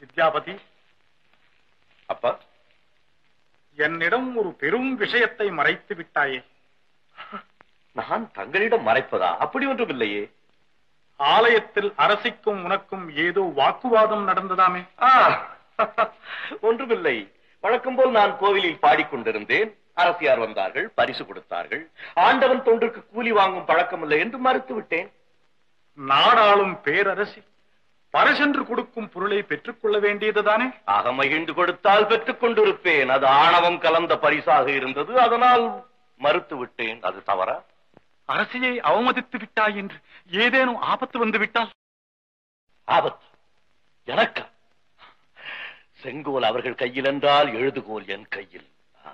வித்யாபதி அப்பா என்னிடம் ஒரு பெரும் விஷயத்தை மறைத்து விட்டாயே நான் தங்களிடம் மறைப்பதா அப்படி ஒன்றும் இல்லையே ஆலயத்தில் அரசிக்கும் உனக்கும் ஏதோ வாக்குவாதம் நடந்ததாமே ஆ, ஒன்றுமில்லை வழக்கம் போல் நான் கோவிலில் பாடிக்கொண்டிருந்தேன் அரசியார் வந்தார்கள் பரிசு கொடுத்தார்கள் ஆண்டவன் தொன்றுக்கு கூலி வாங்கும் பழக்கம் இல்லை என்று மறுத்து விட்டேன் நாடாளும் பேரரசி பரசென்று கொடுக்கும் பொருளை பெற்றுக்கொள்ள வேண்டியதுதானே ஆக மகிழ்ந்து கொடுத்தால் பெற்றுக் கொண்டிருப்பேன் அது ஆணவம் கலந்த பரிசாக இருந்தது அதனால் மறுத்து விட்டேன் அது தவறா அரசியை அவமதித்து விட்டாய் என்று ஏதேனும் ஆபத்து வந்து விட்டால் ஆபத்து எனக்கா செங்கோல் அவர்கள் கையில் என்றால் எழுதுகோல் என் கையில் ஆ.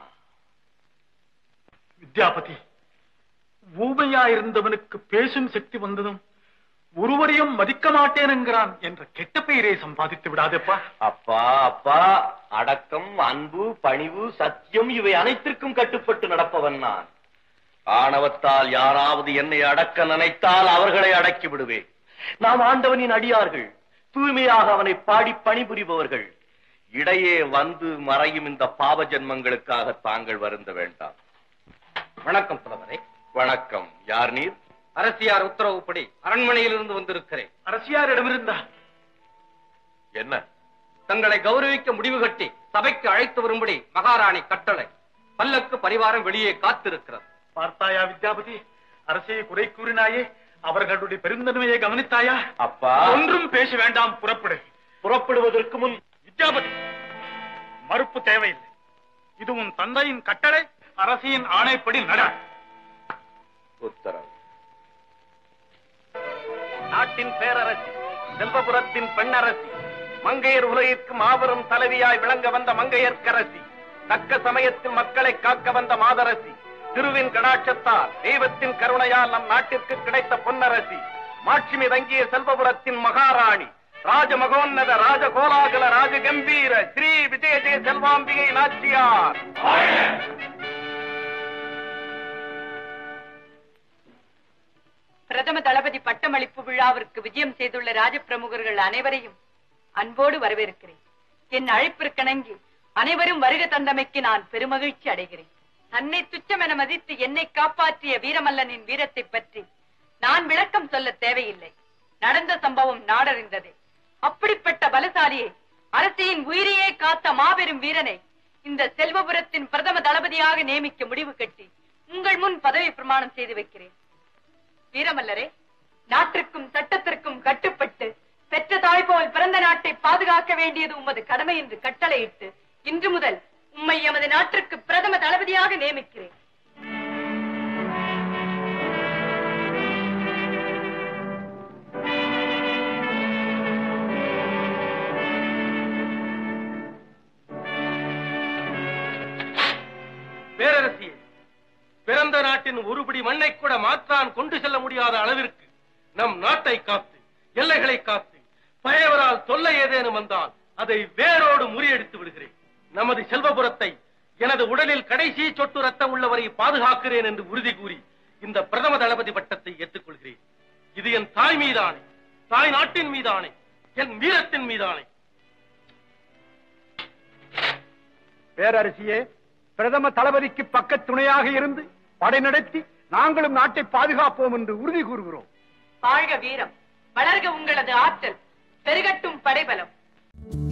வித்யாபதி ஊமையாயிருந்தவனுக்கு பேசும் சக்தி வந்ததும் ஒருவரையும் மதிக்க மாட்டேன் என்கிறான் என்ற கெட்ட பெயரை சம்பாதித்து விடாதேப்பா அப்பா அப்பா அடக்கம் அன்பு பணிவு சத்தியம் இவை அனைத்திற்கும் கட்டுப்பட்டு நடப்பவன் நான் ஆணவத்தால் யாராவது என்னை அடக்க நினைத்தால் அவர்களை அடக்கி விடுவேன் நாம் ஆண்டவனின் அடியார்கள் தூய்மையாக அவனை பாடி பணிபுரிபவர்கள் இடையே வந்து மறையும் இந்த பாவ ஜென்மங்களுக்காக தாங்கள் வருந்த வேண்டாம் வணக்கம் புலவரே வணக்கம் யார் நீர் அரசியார் உத்தரவுப்படி அரண்மனையிலிருந்து வந்திருக்கிறேன் அரசியாரிடமிருந்தா என்ன தங்களை கௌரவிக்க முடிவு கட்டி சபைக்கு அழைத்து வரும்படி மகாராணி கட்டளை பல்லக்கு பரிவாரம் வெளியே காத்திருக்கிறது பார்த்தாயா வித்யாபதி அரசியை குறை கூறினாயே அவர்களுடைய பெருந்தன்மையை கவனித்தாயா அப்பா ஒன்றும் பேச வேண்டாம் புறப்படு புறப்படுவதற்கு முன் வித்யாபதி மறுப்பு தேவையில்லை இது உன் தந்தையின் கட்டளை அரசியின் ஆணைப்படி நட உத்தரவு நாட்டின் பேரரசி செல்வபுரத்தின் பெண்ணரசி மங்கையர் உலகிற்கு மாபெரும் தலைவியாய் விளங்க வந்த மங்கையர்க்கரசி தக்க சமயத்தில் மக்களை காக்க வந்த மாதரசி திருவின் கடாட்சத்தால் தெய்வத்தின் கருணையால் நம் நாட்டிற்கு கிடைத்த பொன்னரசி மாட்சிமி தங்கிய செல்வபுரத்தின் மகாராணி ராஜமகோன்னத ராஜகோலாகல ராஜகம்பீர ஸ்ரீ விஜய ஜெய செல்வாம்பிகை நாச்சியார் பிரதம தளபதி பட்டமளிப்பு விழாவிற்கு விஜயம் செய்துள்ள ராஜபிரமுகர்கள் அனைவரையும் அன்போடு வரவேற்கிறேன் என் அழைப்பிற்கிணங்கி அனைவரும் வருக தந்தமைக்கு நான் பெருமகிழ்ச்சி அடைகிறேன் தன்னை துச்சம் என மதித்து என்னை காப்பாற்றிய வீரமல்லனின் வீரத்தை பற்றி நான் விளக்கம் சொல்ல தேவையில்லை நடந்த சம்பவம் நாடறிந்ததே அப்படிப்பட்ட பலசாலியை அரசியின் உயிரையே காத்த மாபெரும் வீரனை இந்த செல்வபுரத்தின் பிரதம தளபதியாக நியமிக்க முடிவு கட்டி உங்கள் முன் பதவி பிரமாணம் செய்து வைக்கிறேன் வீரமல்லரே நாட்டிற்கும் சட்டத்திற்கும் கட்டுப்பட்டு பெற்ற தாய் போல் பிறந்த நாட்டை பாதுகாக்க வேண்டியது உமது கடமை என்று கட்டளையிட்டு இன்று முதல் உம்மை எமது நாட்டிற்கு பிரதம தளபதியாக நியமிக்கிறேன் பேரரசியே பிறந்த நாட்டின் ஒருபடி மண்ணை கூட மாற்றான் கொண்டு செல்ல முடியாத அளவிற்கு நம் நாட்டை காத்து எல்லைகளை காத்து பயவரால் தொல்லை ஏதேனும் வந்தால் அதை வேரோடு முறியடித்து விடுகிறேன் நமது செல்வபுரத்தை எனது உடலில் கடைசி சொட்டு ரத்தம் உள்ளவரை பாதுகாக்கிறேன் என்று உறுதி கூறி இந்த பிரதம தளபதி பட்டத்தை ஏற்றுக்கொள்கிறேன் இது என் தாய் மீதானே தாய் நாட்டின் மீதானே என் வீரத்தின் மீதானே பேரரசியே பிரதம தளபதிக்கு பக்க துணையாக இருந்து படை நடத்தி நாங்களும் நாட்டை பாதுகாப்போம் என்று உறுதி கூறுகிறோம் வாழ்க வீரம் வளர்க உங்களது ஆற்றல் பெருகட்டும் படைபலம்